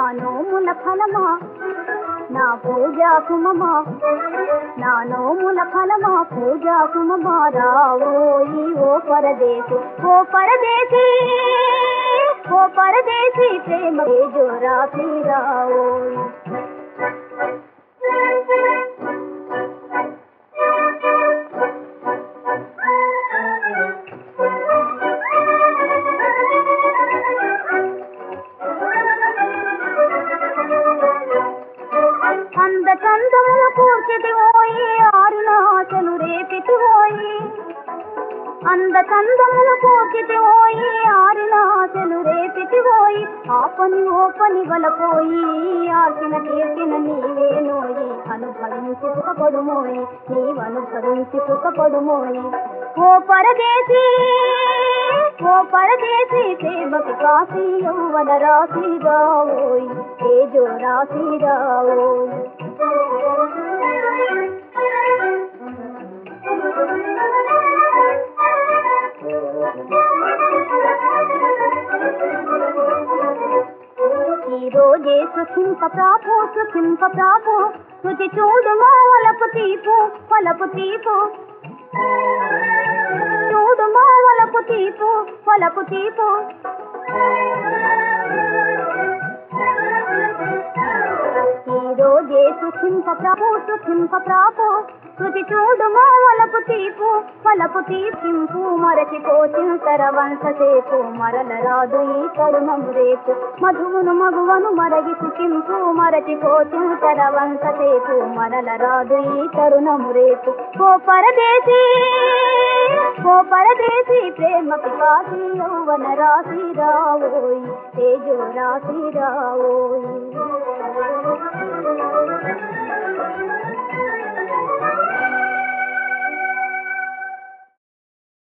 నోముల ఫలమా నా పూజా కుమమా నా నోముల ఫలమా పూజా కుమమా రావోయి ఓ పరదేశి ఓ పరదేశి ఓ పరదేశి ప్రేమ జోరా రావోయి అంద చందముల కూర్చితి పోయి ఆరిన ఆశలు రేపితి పోయి అంద చందముల కూర్చితి పోయి ఆరిన ఆశలు రేపితి పోయి ఆ పని ఓ పని వలపోయి ఆసిన తీర్చిన నీవే నోయి అనుభవించి సుఖపడుమోయి నీవనుభవించి సుఖపడుమోయి ఓ పరదేశీ ఓ పరదేశీ సేవకి కాశీ యౌవన రాశి రావోయ్ తేజో రాశి రావోయ్ ఈ రోజే సుఖింప ప్రాపు సుఖింప ప్రాపు రుచి చూడుమో వలపు తీపు వలపు తీపు చూడుమో వలపు తీపు వలపు తీపు ఈ రోజే సుఖింప ప్రాపు సుఖింప ప్రాపు రుచి చూడుమో వలపు తీపు వలపు తీపింపు మరచిపోచింతర వంశసేపు మరల రాదు ఈ తరుణము రేపు మధువును మగువను మరగి సుఖింపు మరచిపోచింతర వంశసేపు మరల రాదు ఈ తరుణము రేపు ఓ పరదేశీ ఓ పరదేశీ ప్రేమకు కాశీ యౌవన రాశి రావోయ్ తేజో రాశి రావోయ్